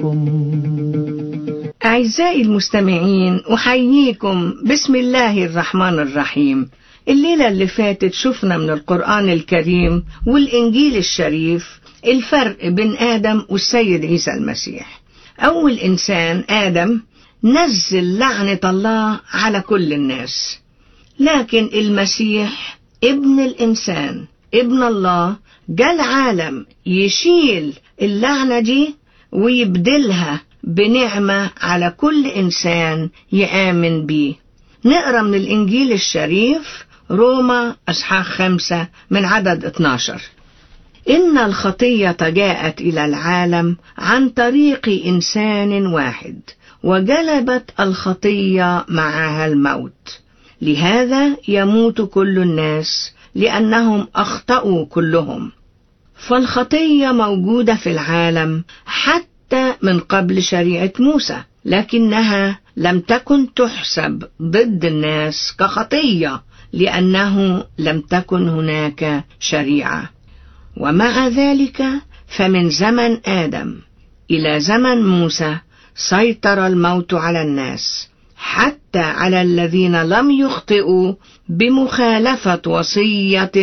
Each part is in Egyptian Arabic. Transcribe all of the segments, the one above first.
أعزائي المستمعين أحييكم بسم الله الرحمن الرحيم الليلة اللي فاتت شفنا من القرآن الكريم والإنجيل الشريف الفرق بين آدم والسيد عيسى المسيح أول إنسان آدم نزل لعنة الله على كل الناس لكن المسيح ابن الإنسان ابن الله جاء العالم يشيل اللعنة دي ويبدلها بنعمة على كل إنسان يآمن بيه نقرأ من الإنجيل الشريف روما أصحاح خمسة من عدد 12 إن الخطية جاءت إلى العالم عن طريق إنسان واحد وجلبت الخطية معها الموت لهذا يموت كل الناس لأنهم أخطأوا كلهم فالخطية موجودة في العالم حتى من قبل شريعة موسى لكنها لم تكن تحسب ضد الناس كخطية لأنه لم تكن هناك شريعة ومع ذلك فمن زمن آدم إلى زمن موسى سيطر الموت على الناس حتى على الذين لم يخطئوا بمخالفة وصية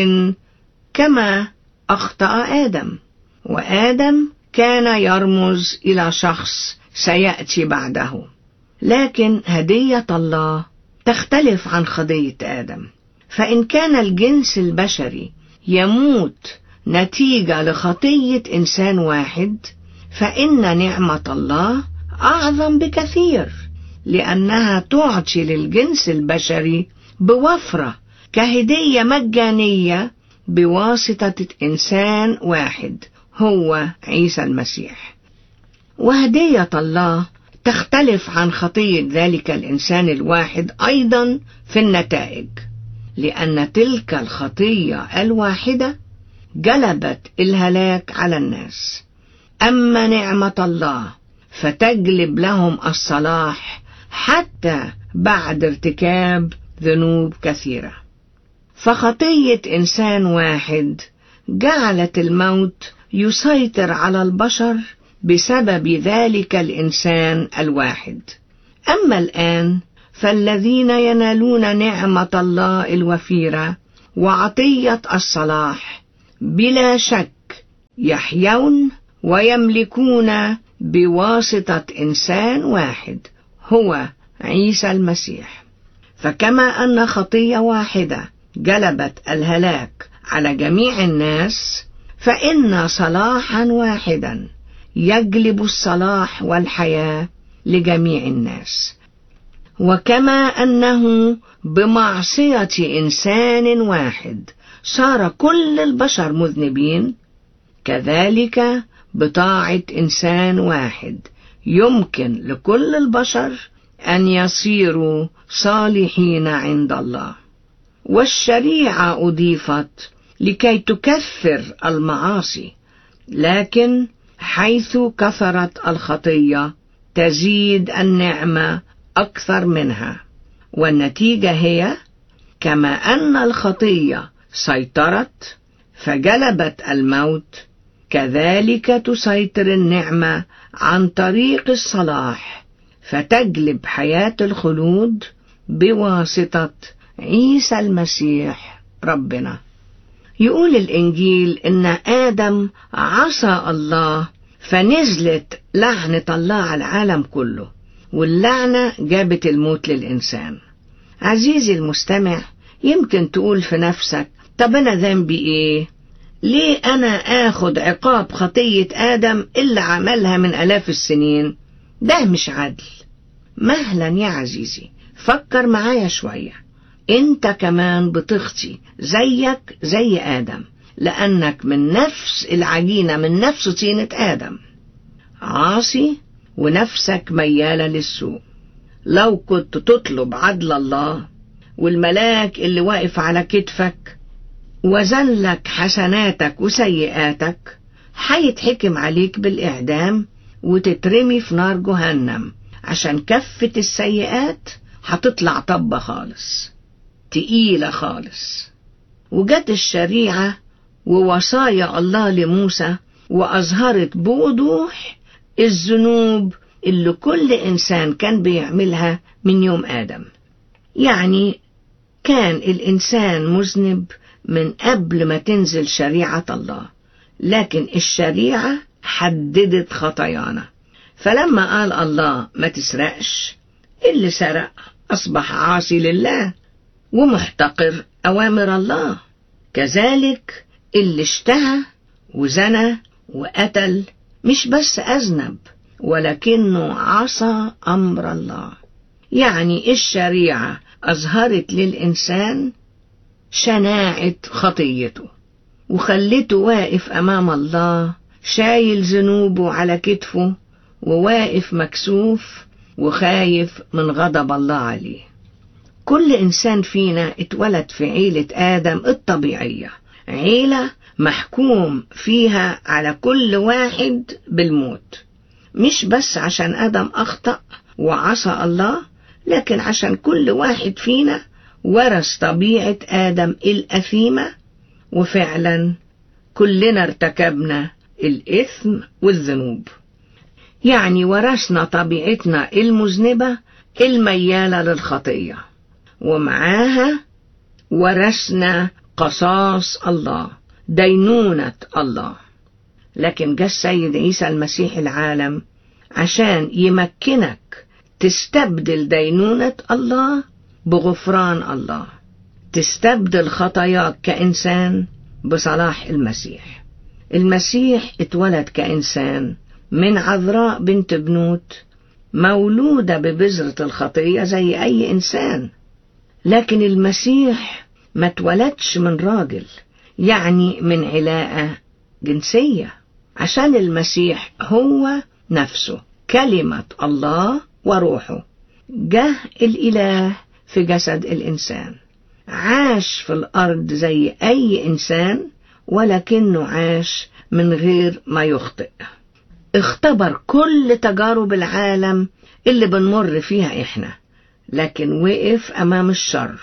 كما أخطأ آدم وآدم كان يرمز إلى شخص سيأتي بعده لكن هدية الله تختلف عن خطية آدم فإن كان الجنس البشري يموت نتيجة لخطية إنسان واحد فإن نعمة الله أعظم بكثير لأنها تعطي للجنس البشري بوفرة كهدية مجانية بواسطة إنسان واحد هو عيسى المسيح وهدية الله تختلف عن خطية ذلك الإنسان الواحد أيضا في النتائج لأن تلك الخطية الواحدة جلبت الهلاك على الناس أما نعمة الله فتجلب لهم الصلاح حتى بعد ارتكاب ذنوب كثيرة فخطية إنسان واحد جعلت الموت يسيطر على البشر بسبب ذلك الإنسان الواحد أما الآن فالذين ينالون نعمة الله الوفيرة وعطية الصلاح بلا شك يحيون ويملكون بواسطة إنسان واحد هو عيسى المسيح فكما أن خطية واحدة جلبت الهلاك على جميع الناس فإن صلاحا واحدا يجلب الصلاح والحياة لجميع الناس وكما أنه بمعصية إنسان واحد صار كل البشر مذنبين كذلك بطاعة إنسان واحد يمكن لكل البشر أن يصيروا صالحين عند الله والشريعة أضيفت لكي تكثر المعاصي لكن حيث كثرت الخطية تزيد النعمة أكثر منها والنتيجة هي كما أن الخطية سيطرت فجلبت الموت كذلك تسيطر النعمة عن طريق الصلاح فتجلب حياة الخلود بواسطة عيسى المسيح ربنا يقول الإنجيل إن آدم عصى الله فنزلت لعنة الله على العالم كله واللعنة جابت الموت للإنسان عزيزي المستمع يمكن تقول في نفسك طب أنا ذنبي إيه ليه أنا آخد عقاب خطية آدم اللي عملها من ألاف السنين ده مش عدل مهلا يا عزيزي فكر معايا شوية انت كمان بتخطي زيك زي آدم لأنك من نفس العجينة من نفس طينة آدم عاصي ونفسك ميالة للسوء لو كنت تطلب عدل الله والملاك اللي واقف على كتفك وزن لك حسناتك وسيئاتك هيتحكم عليك بالإعدام وتترمي في نار جهنم عشان كفة السيئات هتطلع طبة خالص تقيلة خالص وجت الشريعة ووصايا الله لموسى وأظهرت بوضوح الذنوب اللي كل إنسان كان بيعملها من يوم آدم يعني كان الإنسان مذنب من قبل ما تنزل شريعة الله لكن الشريعة حددت خطايانا فلما قال الله ما تسرقش اللي سرق أصبح عاصي لله ومحتقر أوامر الله كذلك اللي اشتهى وزنى وقتل مش بس أذنب ولكنه عصى أمر الله يعني الشريعة أظهرت للإنسان شناعة خطيته وخلته واقف أمام الله شايل ذنوبه على كتفه وواقف مكسوف وخايف من غضب الله عليه كل إنسان فينا اتولد في عيلة آدم الطبيعية عيلة محكوم فيها على كل واحد بالموت مش بس عشان آدم أخطأ وعصى الله لكن عشان كل واحد فينا ورث طبيعة آدم الأثيمة وفعلا كلنا ارتكبنا الإثم والذنوب يعني ورثنا طبيعتنا المذنبة الميالة للخطية ومعاها ورثنا قصاص الله دينونة الله لكن جه السيد عيسى المسيح العالم عشان يمكنك تستبدل دينونة الله بغفران الله تستبدل خطاياك كإنسان بصلاح المسيح المسيح اتولد كإنسان من عذراء بنت بنوت مولودة ببذرة الخطية زي أي إنسان لكن المسيح ما اتولدش من راجل يعني من علاقة جنسية عشان المسيح هو نفسه كلمة الله وروحه جه الإله في جسد الإنسان عاش في الأرض زي أي إنسان ولكنه عاش من غير ما يخطئ اختبر كل تجارب العالم اللي بنمر فيها إحنا لكن وقف أمام الشر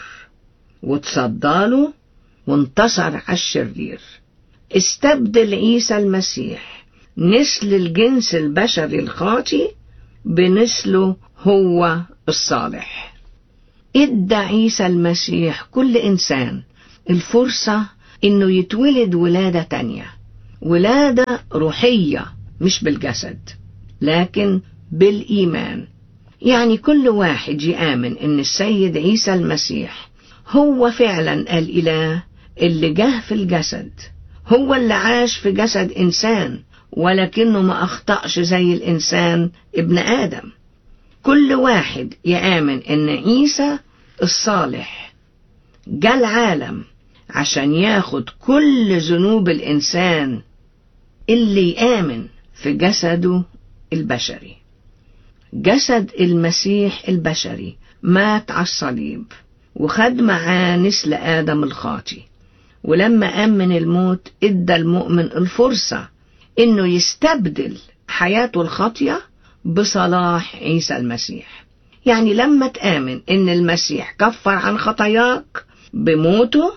وتصداله وانتصر على الشرير استبدل عيسى المسيح نسل الجنس البشري الخاطي بنسله هو الصالح ادى عيسى المسيح كل إنسان الفرصة إنه يتولد ولادة تانية ولادة روحية مش بالجسد لكن بالإيمان يعني كل واحد يآمن إن السيد عيسى المسيح هو فعلا الإله اللي جه في الجسد هو اللي عاش في جسد إنسان ولكنه ما أخطأش زي الإنسان ابن آدم كل واحد يآمن إن عيسى الصالح جاء العالم عشان ياخد كل ذنوب الإنسان اللي يآمن في جسده البشري جسد المسيح البشري مات على الصليب وخد معاه نسل آدم الخاطي ولما قام من الموت ادى المؤمن الفرصة انه يستبدل حياته الخاطية بصلاح عيسى المسيح يعني لما تآمن ان المسيح كفر عن خطاياك بموته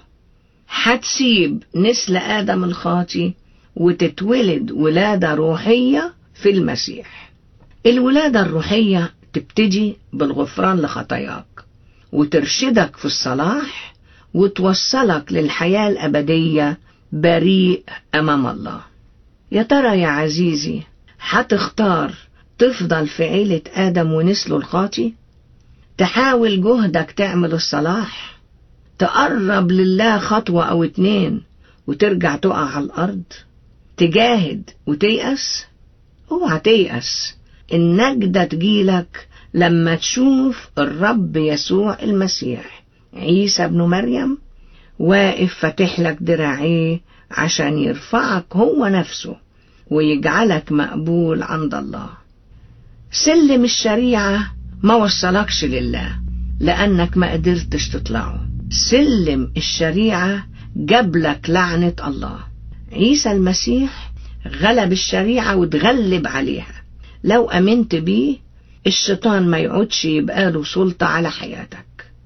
هتسيب نسل آدم الخاطي وتتولد ولادة روحية في المسيح الولادة الروحية تبتدي بالغفران لخطاياك وترشدك في الصلاح وتوصلك للحياة الأبدية بريء أمام الله يا ترى يا عزيزي هتختار تفضل في عيلة آدم ونسله الخاطي تحاول جهدك تعمل الصلاح تقرب لله خطوة أو اتنين وترجع تقع على الأرض تجاهد وتيأس اوعى تيأس النجدة تجيلك لما تشوف الرب يسوع المسيح عيسى ابن مريم واقف فاتح لك دراعيه عشان يرفعك هو نفسه ويجعلك مقبول عند الله سلم الشريعة ما وصلكش لله لأنك ما قدرتش تطلعه سلم الشريعة جابلك لعنة الله عيسى المسيح غلب الشريعة وتغلب عليها لو أمنت بيه الشيطان ما يعودش يبقى له سلطة على حياتك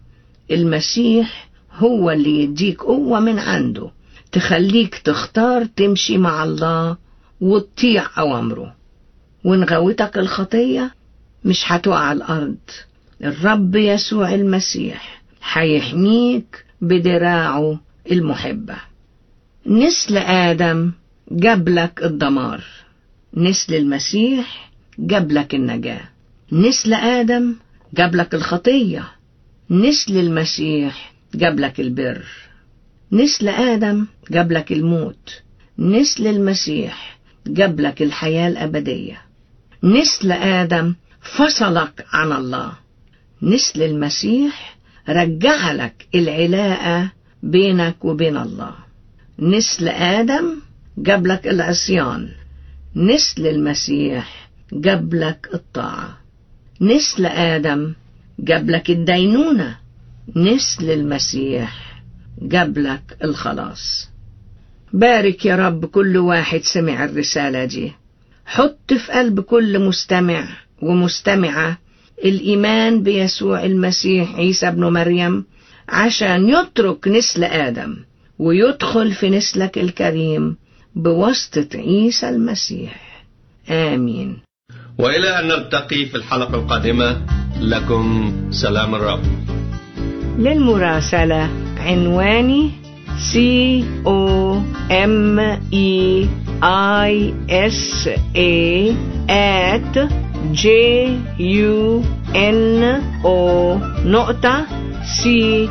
المسيح هو اللي يديك قوة من عنده تخليك تختار تمشي مع الله وتطيع أوامره وإن غوتك الخطية مش هتقع على الأرض الرب يسوع المسيح هيحميك بدراعه المحبة نسل آدم جابلك الدمار نسل المسيح جابلك النجاة نسل آدم جابلك الخطية نسل المسيح جابلك البر نسل آدم جابلك الموت نسل المسيح جابلك الحياة الأبدية نسل آدم فصلك عن الله نسل المسيح رجع لك العلاقة بينك وبين الله نسل آدم جابلك العصيان نسل المسيح جابلك الطاعة نسل آدم جابلك الدينونة نسل المسيح جابلك الخلاص بارك يا رب كل واحد سمع الرسالة دي حط في قلب كل مستمع ومستمعة الإيمان بيسوع المسيح عيسى ابن مريم عشان يترك نسل آدم ويدخل في نسلك الكريم بواسطة عيسى المسيح آمين وإلى أن نلتقي في الحلقة القادمة لكم سلام الرب للمراسلة عنواني C O M E I S A at J U N O نقطة C